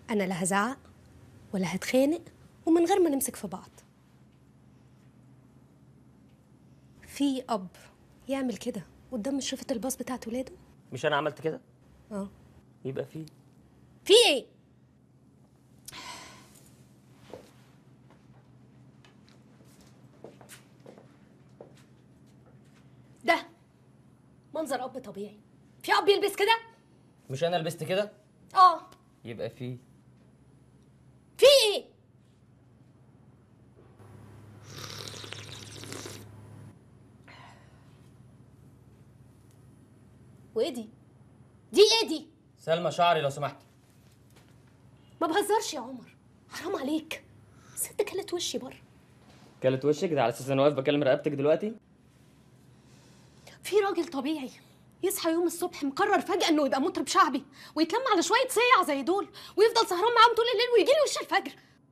انا لا هزعق ولا هتخانق ومن غير ما نمسك في بعض في اب يعمل كده قدام شرفة الباص بتاعت ولاده مش انا عملت كده اه يبقى في في ايه ده منظر اب طبيعي في اب يلبس كده مش انا لبست كده اه يبقى في في ايه وايه دي دي ايه دي سلمى شعري لو سمحت ما بهزرش يا عمر حرام عليك ست كلت وشي بره كلت وشك ده على اساس انا واقف بكلم رقبتك دلوقتي في راجل طبيعي يصحى يوم الصبح مقرر فجأة انه يبقى مطرب شعبي ويتلم على شوية صيع زي دول ويفضل سهران معاهم طول الليل ويجي لي وش الفجر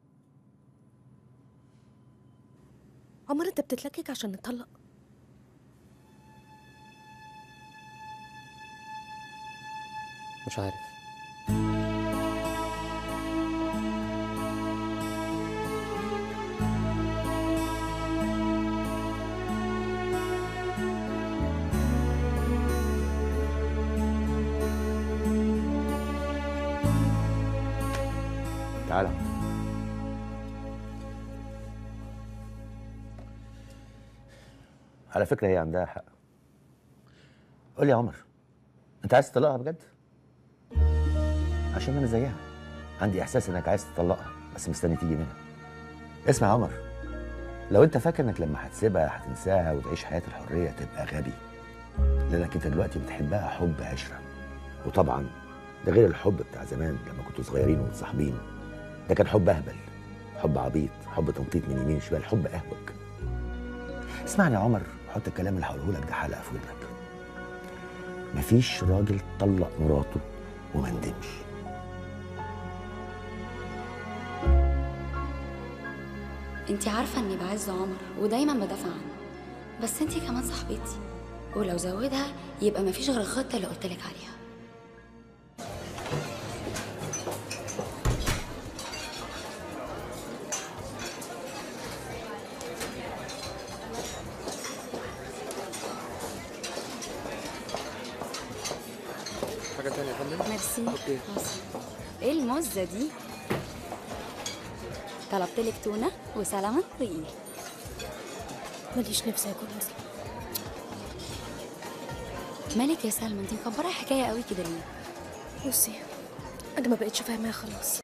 عمر انت بتتلكك عشان نطلق مش عارف تعالى على فكرة هي عندها حق قول لي يا عمر انت عايز تطلقها بجد؟ عشان انا زيها عندي احساس انك عايز تطلقها بس مستني تيجي منها اسمع يا عمر لو انت فاكر انك لما هتسيبها هتنساها وتعيش حياة الحرية تبقى غبي لانك انت دلوقتي بتحبها حب عشرة وطبعا ده غير الحب بتاع زمان لما كنتوا صغيرين ومتصاحبين ده كان حب اهبل حب عبيط حب تنطيط من يمين شمال حب اهبك اسمعني يا عمر حط الكلام اللي هقوله لك ده حلقه في ودنك مفيش راجل طلق مراته وما ندمش انت عارفه اني بعز عمر ودايما بدافع عنه بس انت كمان صاحبتي ولو زودها يبقى مفيش غير الخطه اللي قلتلك عليها حاجة تانية يا فندم؟ ميرسي اوكي ميرسي. ايه المزه دي طلبت لك تونه وسلمون وايه ماليش نفسي اكل اصلا مالك يا سلمى انت مكبره الحكايه قوي كده ليه بصي انا ما بقتش فاهماها خلاص